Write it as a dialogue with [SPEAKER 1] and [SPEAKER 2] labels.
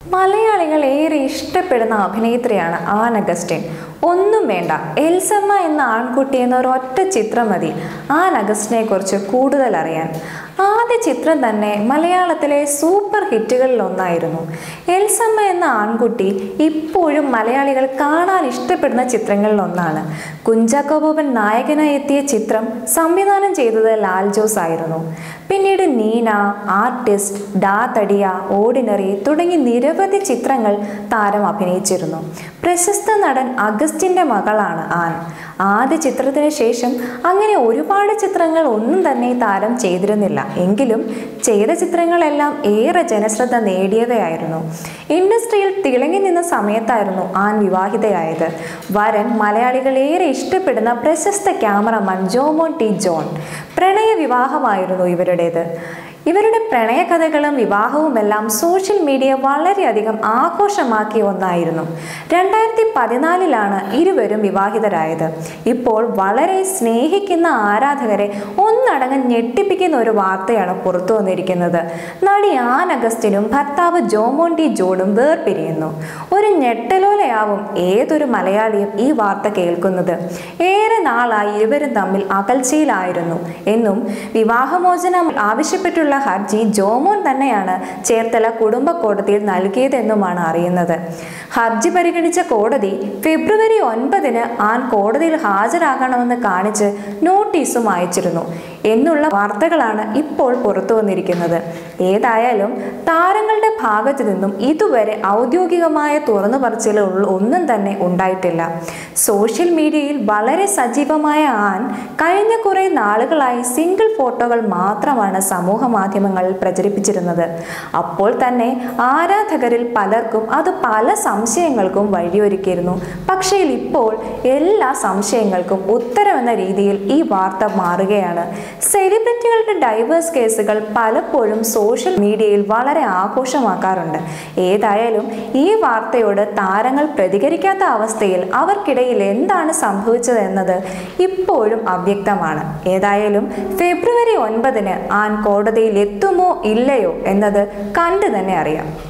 [SPEAKER 1] മലയാളികൾ ഏറെ ഇഷ്ടപ്പെടുന്ന അഭിനേത്രിയാണ് ആൻ അഗസ്റ്റിൻ ഒന്നും വേണ്ട എൽസമ്മ എന്ന ആൺകുട്ടി എന്ന ഒരൊറ്റ ചിത്രം മതി ആൻ അഗസ്റ്റിനെ കുറിച്ച് കൂടുതൽ അറിയാൻ ആദ്യ ചിത്രം തന്നെ മലയാളത്തിലെ സൂപ്പർ ഹിറ്റുകളിൽ ഒന്നായിരുന്നു എൽസമ്മ എന്ന ആൺകുട്ടി ഇപ്പോഴും മലയാളികൾ കാണാൻ ഇഷ്ടപ്പെടുന്ന ചിത്രങ്ങളിൽ ഒന്നാണ് കുഞ്ചാക്കോ ബോബൻ നായകനായി എത്തിയ ചിത്രം സംവിധാനം ചെയ്തത് ലാൽ ജോസ് ആയിരുന്നു പിന്നീട് നീന ആർട്ടിസ്റ്റ് ഡാ തടിയ ഓർഡിനറി തുടങ്ങി നിരവധി ചിത്രങ്ങൾ താരം അഭിനയിച്ചിരുന്നു പ്രശസ്ത നടൻ അഗസ്റ്റിൻ്റെ മകളാണ് ആൻ ആദ്യ ചിത്രത്തിന് ശേഷം അങ്ങനെ ഒരുപാട് ചിത്രങ്ങൾ ഒന്നും തന്നെ താരം ചെയ്തിരുന്നില്ല എങ്കിലും ചെയ്ത ചിത്രങ്ങളെല്ലാം ഏറെ ജനശ്രദ്ധ നേടിയവയായിരുന്നു ഇൻഡസ്ട്രിയിൽ തിളങ്ങി നിന്ന സമയത്തായിരുന്നു ആൻ വിവാഹിതയായത് വരൻ മലയാളികൾ ഏറെ ഇഷ്ടപ്പെടുന്ന പ്രശസ്ത ക്യാമറമാൻ ജോമോൻ ടി ജോൺ പ്രണയ വിവാഹമായിരുന്നു ഇവരുടേത് ഇവരുടെ പ്രണയകഥകളും വിവാഹവുമെല്ലാം സോഷ്യൽ മീഡിയ വളരെയധികം ആഘോഷമാക്കിയ ഒന്നായിരുന്നു രണ്ടായിരത്തി പതിനാലിലാണ് ഇരുവരും വിവാഹിതരായത് ഇപ്പോൾ വളരെ സ്നേഹിക്കുന്ന ആരാധകരെ ഒന്നടങ്കം ഞെട്ടിപ്പിക്കുന്ന ഒരു വാർത്തയാണ് പുറത്തു വന്നിരിക്കുന്നത് നടി ആൻ അഗസ്റ്റിനും ഭർത്താവ് ജോമോൻ ടി ജോണും വേർപിരിയുന്നു ഒരു ഞെട്ടലോലയാവും ഏതൊരു മലയാളിയും ഈ വാർത്ത കേൾക്കുന്നത് ഏറെ നാളായി ഇരുവരും തമ്മിൽ അകൽച്ചയിലായിരുന്നു എന്നും വിവാഹമോചനം ആവശ്യപ്പെട്ടുള്ള ഹർജി ജോമോൻ തന്നെയാണ് ചേർത്തല കുടുംബ കോടതിയിൽ നൽകിയതെന്നുമാണ് അറിയുന്നത് ഹർജി പരിഗണിച്ച കോടതി ഫെബ്രുവരി ഒൻപതിന് ആൻ കോടതിയിൽ ഹാജരാകണമെന്ന് കാണിച്ച് നോട്ടീസും അയച്ചിരുന്നു എന്നുള്ള വാർത്തകളാണ് ഇപ്പോൾ പുറത്തു വന്നിരിക്കുന്നത് ഏതായാലും താരങ്ങളുടെ ഭാഗത്തു നിന്നും ഇതുവരെ ഔദ്യോഗികമായ തുറന്നു പറച്ചിലുകൾ ഒന്നും തന്നെ ഉണ്ടായിട്ടില്ല സോഷ്യൽ മീഡിയയിൽ വളരെ സജീവമായ ആൻ കഴിഞ്ഞ കുറേ നാളുകളായി സിംഗിൾ ഫോട്ടോകൾ മാത്രമാണ് സമൂഹ മാധ്യമങ്ങളിൽ പ്രചരിപ്പിച്ചിരുന്നത് അപ്പോൾ തന്നെ ആരാധകരിൽ പലർക്കും അത് പല സംശയങ്ങൾക്കും വഴിയൊരുക്കിയിരുന്നു പക്ഷേ ഇപ്പോൾ എല്ലാ സംശയങ്ങൾക്കും ഉത്തരമെന്ന രീതിയിൽ ഈ വാർത്ത മാറുകയാണ് സെലിബ്രിറ്റികളുടെ ഡൈവേഴ്സ് കേസുകൾ പലപ്പോഴും സോഷ്യൽ മീഡിയയിൽ വളരെ ആഘോഷമാക്കാറുണ്ട് ഏതായാലും ഈ വാർത്തയോട് താരങ്ങൾ പ്രതികരിക്കാത്ത അവസ്ഥയിൽ അവർക്കിടയിൽ എന്താണ് സംഭവിച്ചതെന്നത് ഇപ്പോഴും അവ്യക്തമാണ് ഏതായാലും ഫെബ്രുവരി ഒൻപതിന് ആൻ കോടതിയിൽ എത്തുമോ ഇല്ലയോ എന്നത് കണ്ടു തന്നെ അറിയാം